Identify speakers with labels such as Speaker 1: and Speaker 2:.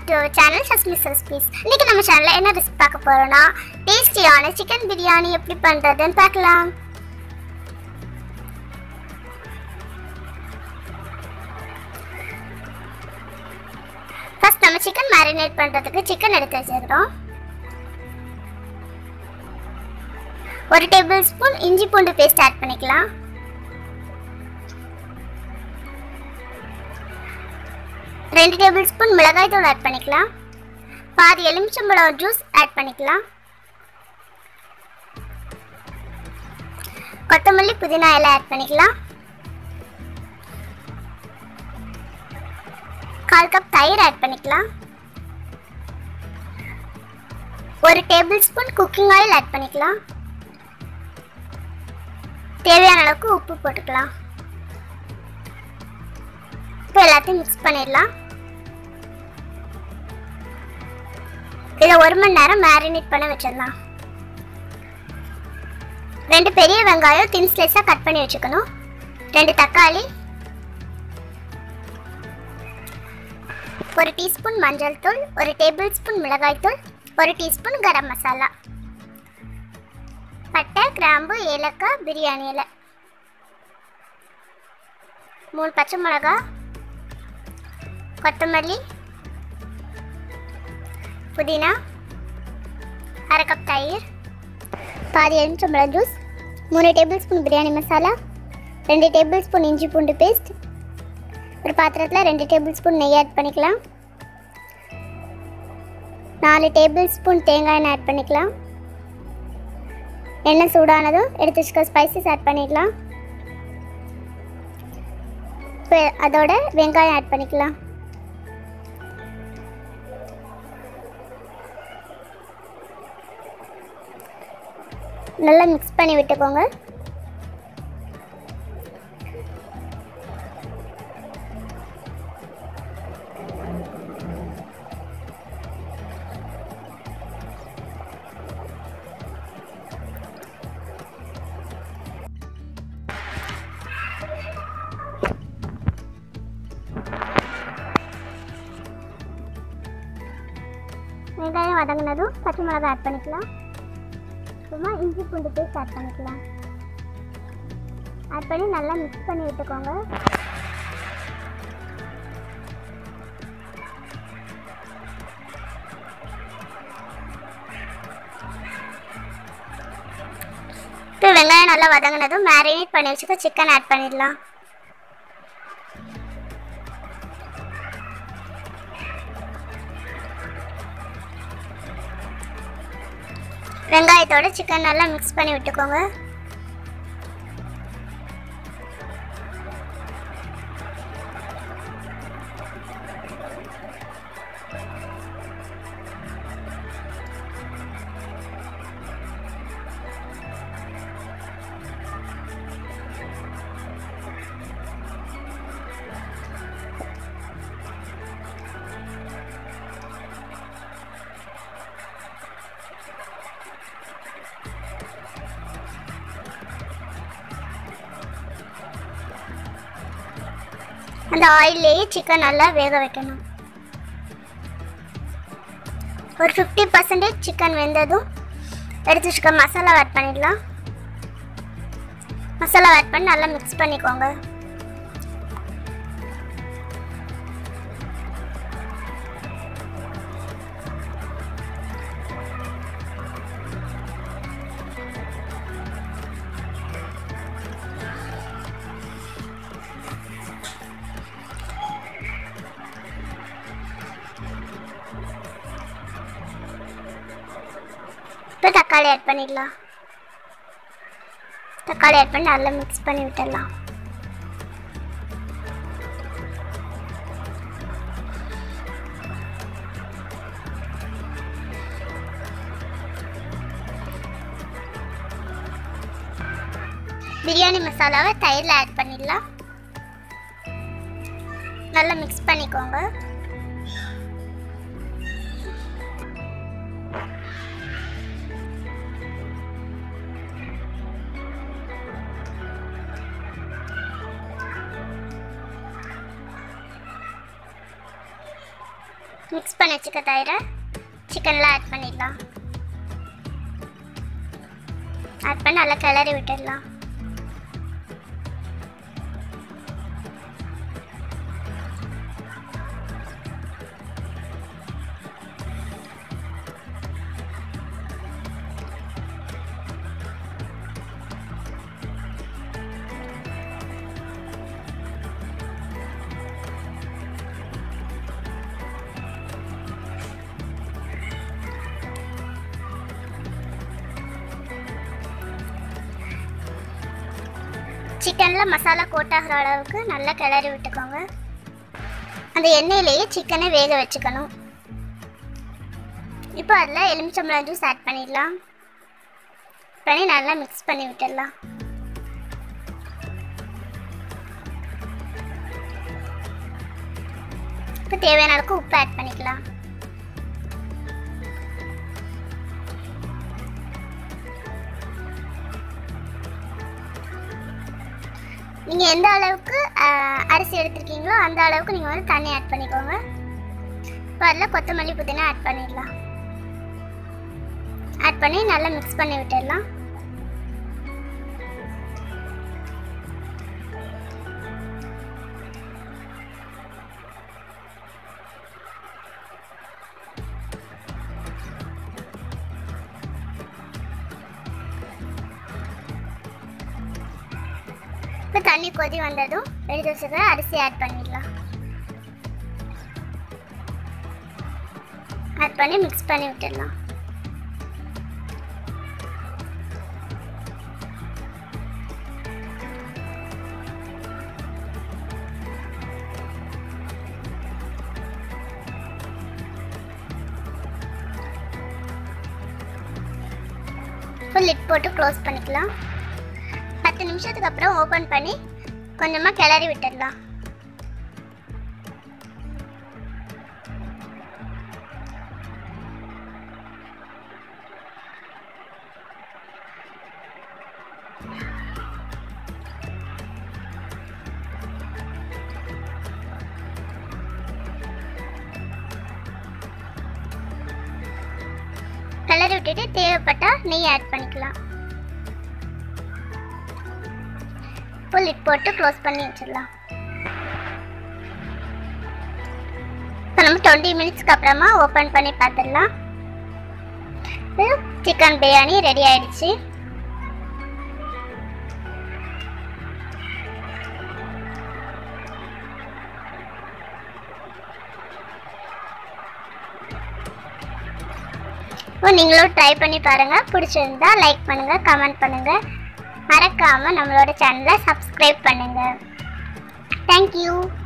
Speaker 1: back to our channel சஸ்மிஸ் recipes இன்னைக்கு நம்ம சேனல்ல என்ன ரெசிபி பார்க்க போறோம்னா டேஸ்டியான சிக்கன் பிரியாணி எப்படி பண்றதுன்னு பார்க்கலாம் ஃபர்ஸ்ட் நம்ம சிக்கன் மேரினேட் பண்றதுக்கு சிக்கன் எடுத்து வச்சிருக்கிறோம் ஒரு டேபிள் ஸ்பூன் இஞ்சி பூண்டு பேஸ்ட் ஆட் பண்ணிக்கலாம் ரெண்டு டேபிள் ஸ்பூன் மிளகாய் தூள் ஆட் பண்ணிக்கலாம் பாதி எலுமிச்சம்பழம் ஜூஸ் ஆட் பண்ணிக்கலாம் கொத்தமல்லி புதினா எல்லாம் ஆட் பண்ணிக்கலாம் கால் கப் தயிர் ஆட் பண்ணிக்கலாம் ஒரு tablespoon cooking oil add பண்ணிக்கலாம் தேவையான அளவுக்கு உப்பு போட்டுக்கலாம் இப்போ எல்லாத்தையும் மிக்ஸ் பண்ணிடலாம் இதை ஒரு மணி நேரம் மேரினேட் பண்ண வச்சிடலாம் ரெண்டு பெரிய வெங்காயம் தின் ஸ்லைஸாக கட் பண்ணி வச்சுக்கணும் ரெண்டு தக்காளி ஒரு டீஸ்பூன் மஞ்சள் தூள் ஒரு டேபிள் ஸ்பூன் மிளகாய் தூள் ஒரு டீஸ்பூன் கரம் மசாலா பட்டை கிராம்பு ஏலக்காய் பிரியாணி இலை மூணு பச்சை மிளகா கொத்தமல்லி புதினா அரை கப் தயிர் பாதி எலுமிச்சம்பழம் ஜூஸ் மூணு டேபிள் ஸ்பூன் பிரியாணி மசாலா ரெண்டு டேபிள் ஸ்பூன் இஞ்சி பூண்டு பேஸ்ட் ஒரு பாத்திரத்தில் ரெண்டு டேபிள் ஸ்பூன் நெய் ஆட் பண்ணிக்கலாம் நாலு டேபிள் ஸ்பூன் தேங்காய் எண்ணெய் ஆட் பண்ணிக்கலாம் எண்ணெய் சூடானதும் எடுத்து வச்சுக்க ஸ்பைசஸ் ஆட் பண்ணிக்கலாம் இப்போ அதோட வெங்காயம் ஆட் பண்ணிக்கலாம் நல்லா மிக்ஸ் பண்ணி விட்டுக்கோங்க வெங்காயம் வதங்கினதும் பச்சை மிளகாய் ஆட் பண்ணிக்கலாம் அப்புறமா இஞ்சி பூண்டு பேஸ்ட் ஆட் பண்ணிக்கலாம் ஆட் பண்ணி நல்லா மிக்ஸ் பண்ணி விட்டுக்கோங்க இப்போ வெங்காயம் நல்லா வதங்கினதும் மேரினேட் பண்ணி வச்சுக்க சிக்கன் ஆட் பண்ணிடலாம் வெங்காயத்தோட சிக்கன் நல்லா மிக்ஸ் பண்ணி விட்டுக்கோங்க அந்த ஆயிலே சிக்கன் நல்லா வேக வைக்கணும் ஒரு ஃபிஃப்டி பர்சன்டேஜ் சிக்கன் வெந்ததும் எடுத்து வச்சுக்க மசாலா ஆட் பண்ணிடலாம் மசாலா ஆட் பண்ணி நல்லா மிக்ஸ் பண்ணிக்கோங்க இப்போ தக்காளி ஆட் பண்ணிடலாம் தக்காளி ஆட் பண்ணி நல்லா மிக்ஸ் பண்ணி விட்டுடலாம் பிரியாணி மசாலாவை தயிரில் ஆட் பண்ணிடலாம் நல்லா மிக்ஸ் பண்ணிக்கோங்க மிக்ஸ் பண்ணி வச்சுக்க தயிரை சிக்கனில் ஆட் பண்ணிடலாம் ஆட் பண்ணி நல்லா கிளறி விட்டுடலாம் சிக்கனில் மசாலா கோட் ஆகிற அளவுக்கு நல்லா கிளறி விட்டுக்கோங்க அந்த எண்ணெயிலேயே சிக்கனை வேக வச்சுக்கணும் இப்போ அதில் எலுமிச்சம்பழம் ஜூஸ் ஆட் பண்ணிடலாம் பண்ணி நல்லா மிக்ஸ் பண்ணி விட்டுடலாம் இப்போ தேவையான அளவுக்கு உப்பு ஆட் பண்ணிக்கலாம் நீங்கள் எந்த அளவுக்கு அஹ், அரிசி எடுத்திருக்கீங்களோ அந்த அளவுக்கு நீங்கள் வந்து தண்ணி ஆட் பண்ணிக்கோங்க இப்போ அதில் கொத்தமல்லி புதினா ஆட் பண்ணிடலாம் ஆட் பண்ணி நல்லா மிக்ஸ் பண்ணி விட்டுடலாம் இப்போ தண்ணி கொதி வந்ததும் எடுத்து வச்சுக்க அரிசி ஆட் பண்ணிடலாம் ஆட் பண்ணி மிக்ஸ் பண்ணி விட்டுடலாம் இப்போ லிட் போட்டு க்ளோஸ் பண்ணிக்கலாம் பத்து நிமிஷத்துக்கு அப்புறம் ஓப்பன் பண்ணி கொஞ்சமாக கிளறி விட்டுடலாம் கிளறி விட்டுட்டு தேவைப்பட்டா நெய் ஆட் பண்ணிக்கலாம் இப்போ லிட் போட்டு க்ளோஸ் பண்ணி வச்சிடலாம் இப்போ நம்ம டுவெண்ட்டி மினிட்ஸ்க்கு அப்புறமா ஓப்பன் பண்ணி பார்த்துடலாம் சிக்கன் பிரியாணி ரெடி ஆயிடுச்சு இப்போ நீங்களும் ட்ரை பண்ணி பாருங்க பிடிச்சிருந்தா லைக் பண்ணுங்க கமெண்ட் பண்ணுங்க மறக்காம நம்மளோட சேனலை சப்ஸ்கிரைப் பண்ணுங்க தேங்க்யூ